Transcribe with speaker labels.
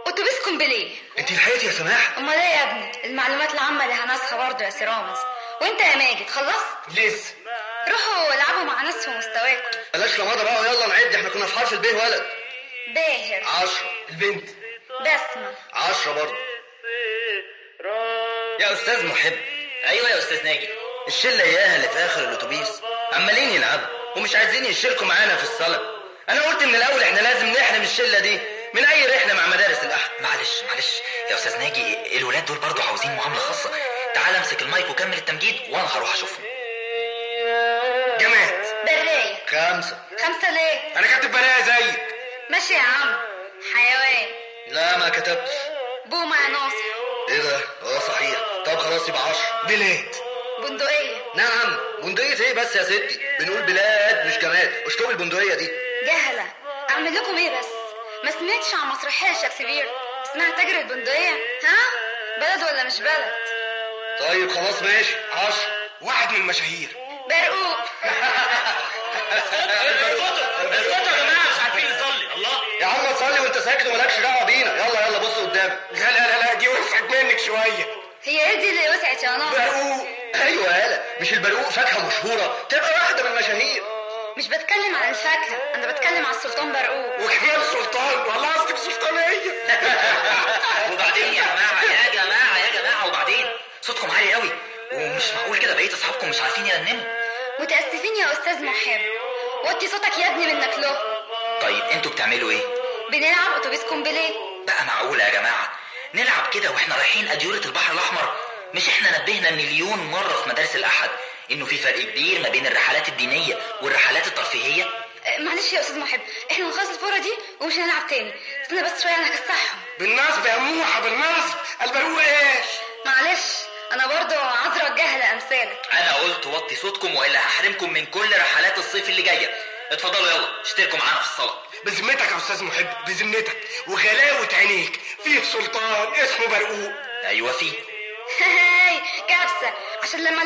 Speaker 1: اتوبيس كومبليه
Speaker 2: انت لحقتي يا سماح
Speaker 1: امال ايه يا ابني المعلومات العامه اللي هنسخها برضه يا سيرامز وانت يا ماجد خلصت
Speaker 2: لسه
Speaker 1: روحوا العبوا مع ناس في مستواكم
Speaker 2: بلاش لمضه بقى ويلا نعد احنا كنا في حرف الب ولد
Speaker 1: باهر
Speaker 2: عشرة البنت
Speaker 1: بسمه
Speaker 2: عشرة برضه
Speaker 3: يا استاذ محب ايوه يا استاذ ناجي الشله اياها اللي في اخر الاتوبيس عمالين يلعبوا ومش عايزين يشاركوا معانا في الصلاه انا قلت من الاول احنا لازم نحرم الشله دي من اي رحله مع مدارس الاحد
Speaker 4: معلش معلش يا استاذ ناجي الولاد دول برضو عاوزين معامله خاصه تعال امسك المايك وكمل التمجيد وانا هروح اشوفهم
Speaker 2: جماد
Speaker 1: برايه
Speaker 2: خمسة
Speaker 1: خمسه ليه
Speaker 2: انا كاتب برايه زيك
Speaker 1: ماشي يا عم حيوان
Speaker 2: لا ما كتبتش
Speaker 1: بومه يا ناصر
Speaker 2: ايه ده اه صحيح طب خلاص يبقى عشرة بلاد
Speaker 1: بندقيه
Speaker 2: نعم بندقية ايه بس يا ستي بنقول بلاد مش جماد اشطب البندقية دي
Speaker 1: جهله اعمل لكم ايه بس ما سمعتش عن مسرحيه شكسبير اسمها تاجر البندقيه ها بلد ولا مش بلد
Speaker 2: طيب خلاص ماشي عشرة واحد من المشاهير
Speaker 1: برقوق
Speaker 3: اسكتوا يا جماعه مش عارفين نصلي الله
Speaker 2: يا عم تصلي وانت ساكت ومالكش دعوه بينا يلا يلا بص قدامك لا لا لا لا دي وسعت منك شويه
Speaker 1: هي ايه دي اللي وسعت يا ناصر
Speaker 2: برقوق ايوه يالا مش البرقوق فاكهه مشهوره تبقى واحده من المشاهير
Speaker 1: مش بتكلم عن الفاكهه انا بتكلم عن السلطان برقوق
Speaker 2: وكمان سلطان والله قصدك سلطانيه
Speaker 4: وبعدين يا جماعه يا جماعه يا جماعه وبعدين صوتكم عالي قوي ومش معقول كده بقيه اصحابكم مش عارفين يرنموا
Speaker 1: متاسفين يا استاذ محب وطي صوتك يا ابني منك له
Speaker 4: طيب انتوا بتعملوا ايه
Speaker 1: بنلعب اتوبيس كومبليه
Speaker 4: بقى معقوله يا جماعه نلعب كده واحنا رايحين اديره البحر الاحمر مش احنا نبهنا مليون مره في مدارس الاحد انه في فرق كبير ما بين الرحلات الدينيه والرحلات الترفيهيه
Speaker 1: أه، معلش يا استاذ محب احنا نخلص الفوره دي ومش هنلعب تاني استنى بس شويه انا هكسحهم
Speaker 2: بالنصب يا موحه بالنصب البرقوق ايش
Speaker 1: معلش انا برضو عذرة جهلة امثالك
Speaker 4: انا قلت وطي صوتكم والا هحرمكم من كل رحلات الصيف اللي جايه اتفضلوا يلا اشتركوا معانا في الصلاه
Speaker 2: بذمتك يا استاذ محب بذمتك وغلاوه عينيك فيه سلطان اسمه برقوق
Speaker 4: ايوه فيه
Speaker 1: هاي كبسة عشان لما